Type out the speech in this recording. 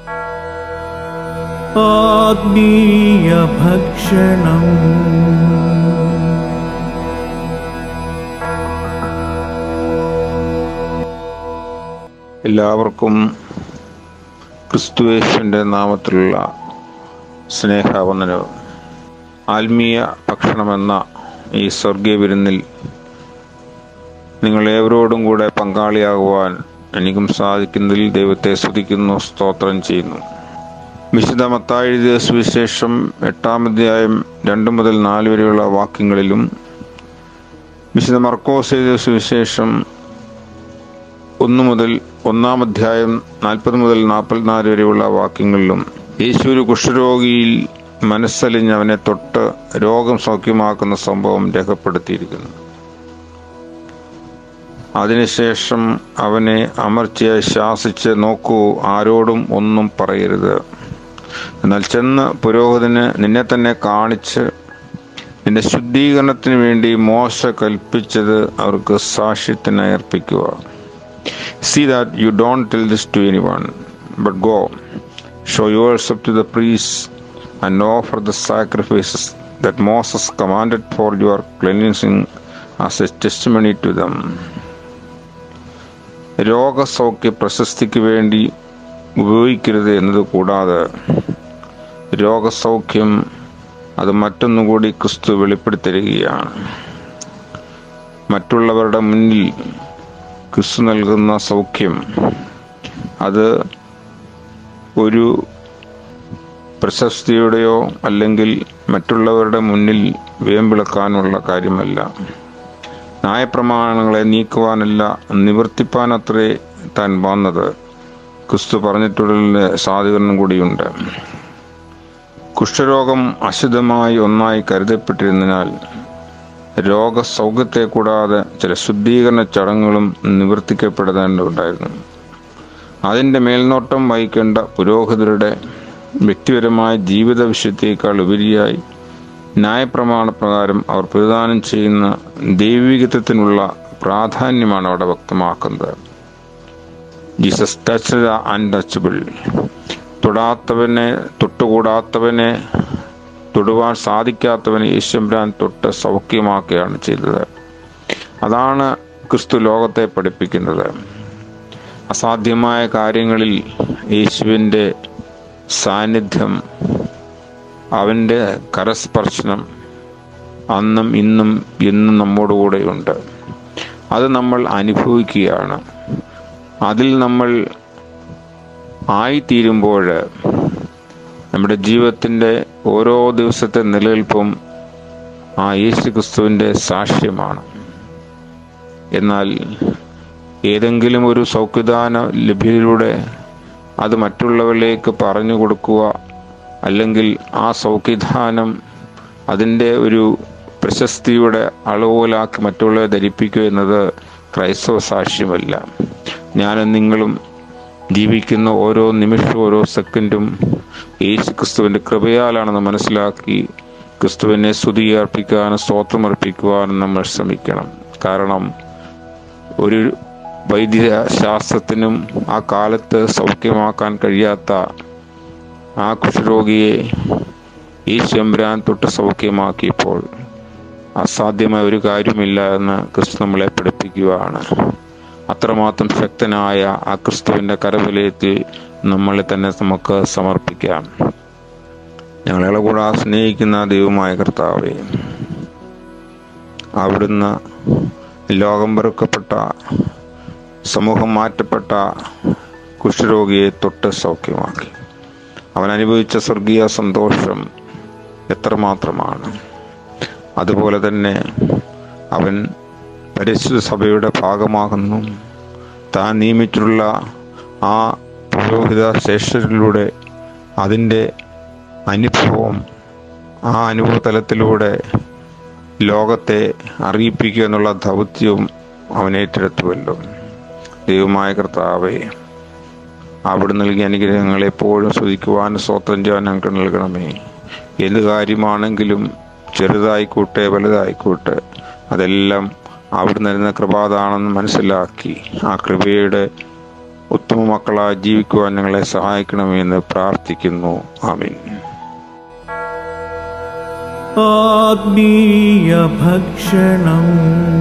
ആത്മീയ ഭക്ഷണം എല്ലാവർക്കും ക്രിസ്തുവേശുവിൻ്റെ നാമത്തിലുള്ള സ്നേഹവന്ദനവും ആത്മീയ ഭക്ഷണമെന്ന ഈ സ്വർഗീയ വിരുന്നിൽ നിങ്ങളേവരോടും കൂടെ പങ്കാളിയാകുവാൻ എനിക്കും സാധിക്കുന്നതിൽ ദൈവത്തെ സ്തുതിക്കുന്നു സ്തോത്രം ചെയ്യുന്നു വിശുദ്ധ മത്തായി എഴുതിയ സുവിശേഷം എട്ടാം അധ്യായം രണ്ട് മുതൽ നാല് വരെയുള്ള വാക്യങ്ങളിലും വിശുദ്ധ മർക്കോസ് എഴുതിയ സുവിശേഷം ഒന്ന് മുതൽ ഒന്നാം അധ്യായം നാൽപ്പത് മുതൽ നാൽപ്പത്തിനാല് വരെയുള്ള വാക്യങ്ങളിലും യേശു ഒരു കുഷ്ഠരോഗിയിൽ മനസ്സലിഞ്ഞ് അവനെ തൊട്ട് രോഗം സൗഖ്യമാക്കുന്ന സംഭവം രേഖപ്പെടുത്തിയിരിക്കുന്നു അതിനുശേഷം അവനെ അമർച്ചയായി ശാസിച്ച് നോക്കൂ ആരോടും ഒന്നും പറയരുത് എന്നാൽ ചെന്ന് പുരോഹിതന് നിന്നെ തന്നെ കാണിച്ച് നിന്റെ ശുദ്ധീകരണത്തിന് വേണ്ടി മോശ കൽപ്പിച്ചത് അവർക്ക് സാക്ഷ്യത്തിനായി അർപ്പിക്കുക See that you don't tell this to anyone, but go, show yourself to the priests, and offer the sacrifices that Moses commanded for your cleansing as a testimony to them. രോഗസൗഖ്യ പ്രശസ്തിക്ക് വേണ്ടി ഉപയോഗിക്കരുത് എന്നത് കൂടാതെ രോഗസൗഖ്യം അത് മറ്റൊന്നുകൂടി ക്രിസ്തു വെളിപ്പെടുത്തരികയാണ് മറ്റുള്ളവരുടെ മുന്നിൽ ക്രിസ്തു നൽകുന്ന സൗഖ്യം അത് ഒരു പ്രശസ്തിയുടെയോ അല്ലെങ്കിൽ മറ്റുള്ളവരുടെ മുന്നിൽ വേമ്പിളക്കാനുള്ള കാര്യമല്ല ന്യായപ്രമാണങ്ങളെ നീക്കുവാനല്ല നിവർത്തിപ്പാനത്രേ താൻ വന്നത് ക്രിസ്തു പറഞ്ഞിട്ടുള്ള സാധീകരണം കൂടിയുണ്ട് കുഷ്ഠരോഗം അശുദ്ധമായി ഒന്നായി കരുതപ്പെട്ടിരുന്നതിനാൽ രോഗസൗഖ്യത്തെ കൂടാതെ ചില ശുദ്ധീകരണ ചടങ്ങുകളും നിവർത്തിക്കപ്പെടേണ്ടതുണ്ടായിരുന്നു അതിൻ്റെ മേൽനോട്ടം വഹിക്കേണ്ട പുരോഹിതരുടെ വ്യക്തിപരമായ ജീവിത വിഷയത്തേക്കാൾ ഉപരിയായി ന്യായപ്രമാണ പ്രകാരം അവർ പ്രതിദാനം ചെയ്യുന്ന ദൈവികത്വത്തിനുള്ള പ്രാധാന്യമാണ് അവിടെ വ്യക്തമാക്കുന്നത് ജീസസ് ടച്ച് ദ അൺടച്ചബിൾ തൊടാത്തവനെ തൊട്ടുകൂടാത്തവനെ തൊടുവാൻ സാധിക്കാത്തവനെ യേശുബ്രാൻ തൊട്ട് സൗഖ്യമാക്കുകയാണ് ചെയ്തത് അതാണ് ക്രിസ്തു ലോകത്തെ പഠിപ്പിക്കുന്നത് അസാധ്യമായ കാര്യങ്ങളിൽ യേശുവിൻ്റെ സാന്നിധ്യം അവൻ്റെ കരസ്പർശനം അന്നും ഇന്നും എന്നും നമ്മോടുകൂടെയുണ്ട് അത് നമ്മൾ അനുഭവിക്കുകയാണ് അതിൽ നമ്മൾ ആയിത്തീരുമ്പോൾ നമ്മുടെ ജീവിതത്തിൻ്റെ ഓരോ ദിവസത്തെ നിലനിൽപ്പും ആ യേശു ക്രിസ്തുവിൻ്റെ സാക്ഷ്യമാണ് എന്നാൽ ഏതെങ്കിലും ഒരു സൗഖ്യദാന ലഭ്യതയിലൂടെ അത് മറ്റുള്ളവരിലേക്ക് പറഞ്ഞു കൊടുക്കുക അല്ലെങ്കിൽ ആ സൗഖ്യദാനം അതിൻ്റെ ഒരു പ്രശസ്തിയുടെ അളവുപോലാക്കി മറ്റുള്ളവരെ ധരിപ്പിക്കുക എന്നത് ക്രൈസ്തവ സാക്ഷ്യമല്ല ഞാനും നിങ്ങളും ജീവിക്കുന്ന ഓരോ നിമിഷവും ഓരോ സെക്കൻഡും യേശു ക്രിസ്തുവിൻ്റെ കൃപയാലാണെന്ന് മനസ്സിലാക്കി ക്രിസ്തുവിനെ സ്തുതി അർപ്പിക്കാനും സ്തോത്രമർപ്പിക്കുവാനും നമ്മൾ ശ്രമിക്കണം കാരണം ഒരു വൈദ്യശാസ്ത്രത്തിനും ആ കാലത്ത് സൗഖ്യമാക്കാൻ കഴിയാത്ത ആ കുഷ്ഠരോഗിയെ യേശു എമ്പുരാൻ തൊട്ട് സൗഖ്യമാക്കിയപ്പോൾ അസാധ്യമായ ഒരു കാര്യമില്ല എന്ന് ക്രിസ്തു നമ്മളെ പഠിപ്പിക്കുകയാണ് അത്രമാത്രം ശക്തനായ ആ ക്രിസ്തുവിൻ്റെ കരവലയത്തിൽ നമ്മളെ തന്നെ നമുക്ക് സമർപ്പിക്കാം ഞങ്ങളെ കൂടെ സ്നേഹിക്കുന്ന ദൈവമായ കർത്താവെ അവിടുന്ന് ലോകം വെറുക്കപ്പെട്ട സമൂഹം മാറ്റപ്പെട്ട കുഷ്ഠരോഗിയെ തൊട്ട് സൗഖ്യമാക്കി അവൻ അനുഭവിച്ച സ്വർഗീയ സന്തോഷം എത്രമാത്രമാണ് അതുപോലെ തന്നെ അവൻ പരിശുദ്ധ സഭയുടെ ഭാഗമാകുന്നു താൻ നിയമിച്ചിട്ടുള്ള ആ പുരോഹിത ശേഷരിലൂടെ അതിൻ്റെ അനുഭവം ആ അനുഭവ തലത്തിലൂടെ ലോകത്തെ അറിയിപ്പിക്കുക എന്നുള്ള ദൗത്യവും അവൻ ഏറ്റെടുത്തുവല്ലോ ദൈവമായ കർത്താവെ അവിടെ നൽകിയ അനുഗ്രഹങ്ങൾ എപ്പോഴും സ്തുതിക്കുവാനും സ്വത്രം ചെയ്യാൻ ഞങ്ങൾക്ക് നൽകണമേ എന്ത് കാര്യമാണെങ്കിലും ചെറുതായിക്കോട്ടെ വലുതായിക്കോട്ടെ അതെല്ലാം അവിടെ നൽകുന്ന കൃപാതാണെന്ന് മനസ്സിലാക്കി ആ കൃപയുടെ ഉത്തമ മക്കളായി ജീവിക്കുവാൻ ഞങ്ങളെ സഹായിക്കണമെന്ന് പ്രാർത്ഥിക്കുന്നു ആമീൻ ആത്മീയ ഭക്ഷണം